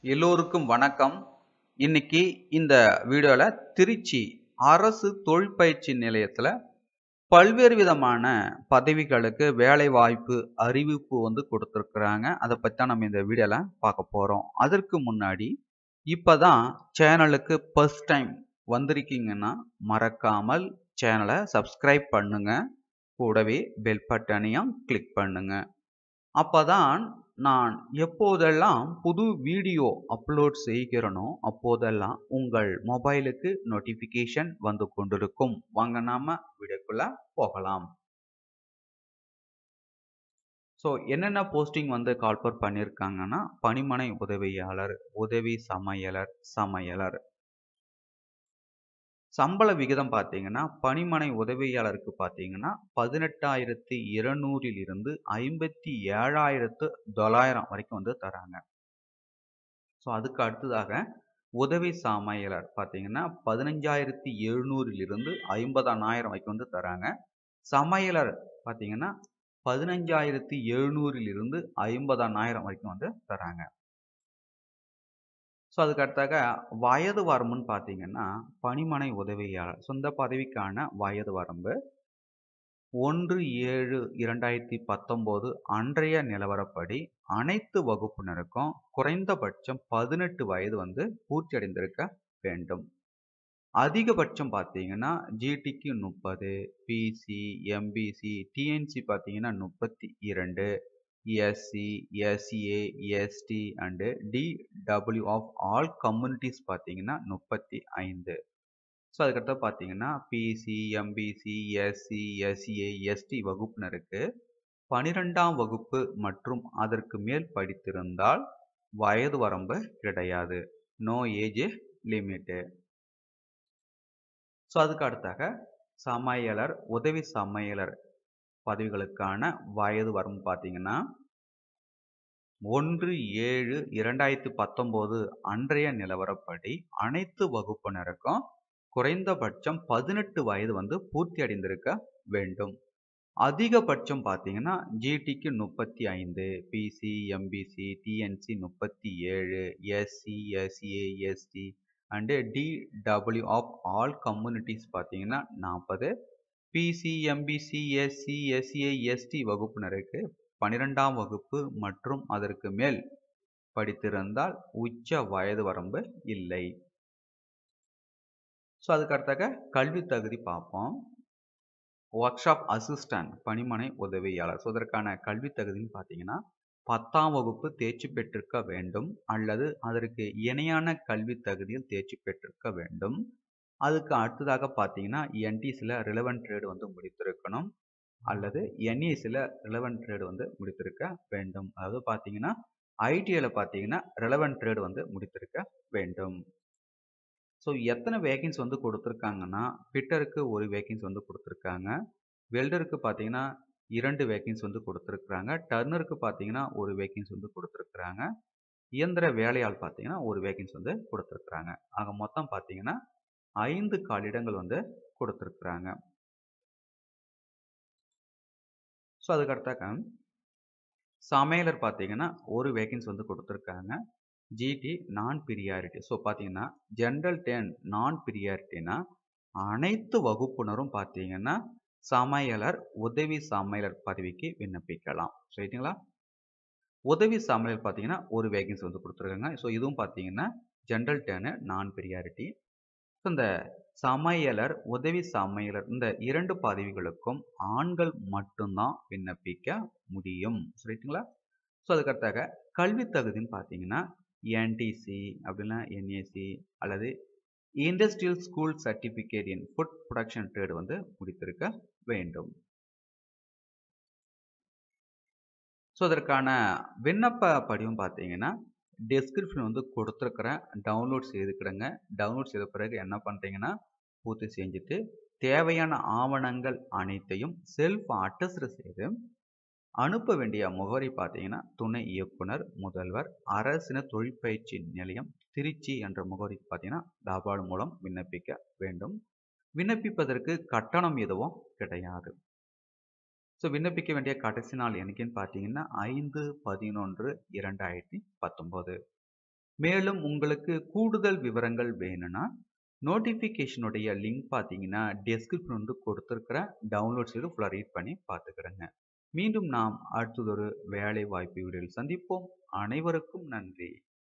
எல்லோருக்கும் வணக்கம் இன்னைக்கு இந்த வீடியோவில் திருச்சி அரசு தொழிற்பயிற்சி நிலையத்தில் பல்வேறு விதமான பதவிகளுக்கு வேலை வாய்ப்பு அறிவிப்பு வந்து கொடுத்துருக்குறாங்க அதை பற்றி தான் நம்ம இந்த வீடியோவில் பார்க்க போகிறோம் அதற்கு முன்னாடி இப்போ தான் சேனலுக்கு ஃபர்ஸ்ட் டைம் வந்திருக்கீங்கன்னா மறக்காமல் சேனலை சப்ஸ்கிரைப் பண்ணுங்க கூடவே பெல் பட்டனையும் கிளிக் பண்ணுங்க அப்பதான் நான் எப்போதெல்லாம் புது வீடியோ அப்லோட் செய்கிறனோ அப்போதெல்லாம் உங்கள் மொபைலுக்கு நோட்டிஃபிகேஷன் வந்து கொண்டிருக்கும் வாங்க நாம வீடியோக்குள்ள போகலாம் ஸோ என்னென்ன போஸ்டிங் வந்து கால்பர் பண்ணியிருக்காங்கன்னா பணிமனை உதவியாளர் உதவி சமையலர் சமையலர் சம்பள விகிதம் பார்த்தீங்கன்னா பணிமனை உதவியாளருக்கு பார்த்தீங்கன்னா பதினெட்டாயிரத்தி இருநூறில் இருந்து ஐம்பத்தி ஏழாயிரத்து தொள்ளாயிரம் வரைக்கும் வந்து தராங்க ஸோ அதுக்கு அடுத்ததாக உதவி சமையலர் பார்த்தீங்கன்னா பதினஞ்சாயிரத்தி எழுநூறில் இருந்து ஐம்பதாயிரம் வரைக்கும் வந்து தராங்க சமையலர் பார்த்தீங்கன்னா பதினஞ்சாயிரத்தி எழுநூறில் இருந்து ஐம்பதாயிரம் வரைக்கும் வந்து தராங்க ஸோ அதுக்கு அடுத்தாக வயது வரம்புன்னு பார்த்தீங்கன்னா பணிமனை உதவியாளர் சொந்த பதவிக்கான வயது வரம்பு ஒன்று ஏழு இரண்டாயிரத்தி பத்தொம்போது அன்றைய நிலவரப்படி அனைத்து வகுப்பினருக்கும் குறைந்தபட்சம் பதினெட்டு வயது வந்து பூர்த்தி அடைந்திருக்க வேண்டும் அதிகபட்சம் பார்த்தீங்கன்னா ஜிடிக்கு முப்பது பிசி எம்பிசி டிஎன்சி பார்த்தீங்கன்னா முப்பத்தி இரண்டு SC SA ST and DW of all communities பார்த்தீங்கன்னா முப்பத்தி ஐந்து ஸோ அதுக்கடுத்து பார்த்தீங்கன்னா BC MBC SC SA ST வகுப்பினருக்கு பனிரெண்டாம் வகுப்பு மற்றும் அதற்கு மேல் படித்திருந்தால் வயது வரம்பு கிடையாது நோ ஏஜ் லிமிட்டு ஸோ அதுக்கு அடுத்தாக சமையலர் உதவி சமையலர் பதவிகளுக்கான வயது வரம்பு பார்த்தீங்கன்னா ஒன்று ஏழு இரண்டாயிரத்தி பத்தொம்போது அன்றைய நிலவரப்படி அனைத்து வகுப்பினருக்கும் குறைந்தபட்சம் பதினெட்டு வயது வந்து பூர்த்தி அடைந்திருக்க வேண்டும் அதிகபட்சம் பார்த்தீங்கன்னா ஜிடிக்கு முப்பத்தி ஐந்து பிசி எம்பிசி டிஎன்சி முப்பத்தி ஏழு SC SA ST and DW of all communities பார்த்தீங்கன்னா நாற்பது BC MBC SC SA ST வகுப்பினருக்கு பனிரெண்டாம் வகுப்பு மற்றும் அதற்கு மேல் படித்திருந்தால் உச்ச வயது வரம்பு இல்லை ஸோ அதுக்கு அடுத்தாக கல்வி தகுதி பார்ப்போம் ஒர்க் ஷாப் அசிஸ்டன்ட் பணிமனை உதவியாளர் ஸோ இதற்கான கல்வி தகுதின்னு பார்த்தீங்கன்னா பத்தாம் வகுப்பு தேர்ச்சி பெற்றிருக்க வேண்டும் அல்லது அதற்கு இணையான கல்வி தகுதியில் தேர்ச்சி பெற்றிருக்க வேண்டும் அதுக்கு அடுத்ததாக பார்த்தீங்கன்னா என்டிசியில் ரிலவெண்ட் ட்ரேடு வந்து முடித்திருக்கணும் அல்லது என்இசியில் ரிலவெண்ட் ட்ரேடு வந்து முடித்திருக்க வேண்டும் அதாவது பார்த்தீங்கன்னா ஐடிஐயில் பார்த்தீங்கன்னா ரிலவெண்ட் ட்ரேடு வந்து முடித்திருக்க வேண்டும் ஸோ எத்தனை வேகன்ஸ் வந்து கொடுத்துருக்காங்கன்னா ஃபிட்டருக்கு ஒரு வேகன்ஸ் வந்து கொடுத்துருக்காங்க வெல்டருக்கு பார்த்தீங்கன்னா இரண்டு வேகன்ஸ் வந்து கொடுத்துருக்குறாங்க டர்னருக்கு பார்த்தீங்கன்னா ஒரு வேகன்ஸ் வந்து கொடுத்துருக்குறாங்க இயந்திர வேலையால் பார்த்தீங்கன்னா ஒரு வேகன்ஸ் வந்து கொடுத்துருக்குறாங்க ஆக மொத்தம் பார்த்தீங்கன்னா ஐந்து காலிடங்கள் வந்து கொடுத்துருக்குறாங்க ஸோ அதுக்கடுத்தாக்க சமையலர் பார்த்தீங்கன்னா ஒரு வேகன்ஸ் வந்து கொடுத்துருக்காங்க ஜிடி நான் பிரியாரிட்டி ஸோ பார்த்தீங்கன்னா ஜென்ரல் டென் நான் பிரியாரிட்டினா அனைத்து வகுப்பினரும் பார்த்தீங்கன்னா சமையலர் உதவி சமையலர் பதவிக்கு விண்ணப்பிக்கலாம் ரைட்டுங்களா உதவி சமையலர் பார்த்தீங்கன்னா ஒரு வேகன்சி வந்து கொடுத்துருக்காங்க ஸோ இதுவும் பார்த்தீங்கன்னா ஜென்ரல் டென்னு நான் பிரியாரிட்டி ஸோ இந்த சமையலர் உதவி சமையலர் இந்த இரண்டு பதவிகளுக்கும் ஆண்கள் மட்டும்தான் விண்ணப்பிக்க முடியும் ரைட்டுங்களா ஸோ அதுக்கடுத்தாக கல்வி தகுதின்னு பார்த்தீங்கன்னா என்டிசி அப்படின்னா என்ஏசி அல்லது industrial school certificate in food production trade வந்து முடித்திருக்க வேண்டும் ஸோ அதற்கான விண்ணப்ப படிவம் பார்த்தீங்கன்னா டிஸ்கிரிப்ஷன் வந்து கொடுத்துருக்குறேன் டவுன்லோட் செய்துக்கிடுங்க டவுன்லோட் செய்த பிறகு என்ன பண்ணுறீங்கன்னா பூர்த்தி செஞ்சுட்டு தேவையான ஆவணங்கள் அனைத்தையும் செல்ஃப் அட்டஸ்ட் செய்து அனுப்ப வேண்டிய முகவரி பார்த்தீங்கன்னா துணை இயக்குனர் முதல்வர் அரசின தொழிற்பயிற்சி நிலையம் திருச்சி என்ற முகவரிக்கு பார்த்தீங்கன்னா தபால் மூலம் விண்ணப்பிக்க வேண்டும் விண்ணப்பிப்பதற்கு கட்டணம் எதுவும் கிடையாது ஸோ விண்ணப்பிக்க வேண்டிய கடைசி நாள் என்னைக்குன்னு பார்த்தீங்கன்னா ஐந்து பதினொன்று இரண்டாயிரத்தி பத்தொம்போது மேலும் உங்களுக்கு கூடுதல் விவரங்கள் வேணும்னா நோட்டிஃபிகேஷனுடைய லிங்க் பார்த்தீங்கன்னா டெஸ்கிரிப்ஷன் வந்து கொடுத்துருக்கிற டவுன்லோட் செய்து ஃபுல்லாக ரீட் பண்ணி பார்த்துக்கிடுங்க மீண்டும் நாம் அடுத்ததொரு வேலை வாய்ப்பு வீடியோவில் சந்திப்போம் அனைவருக்கும் நன்றி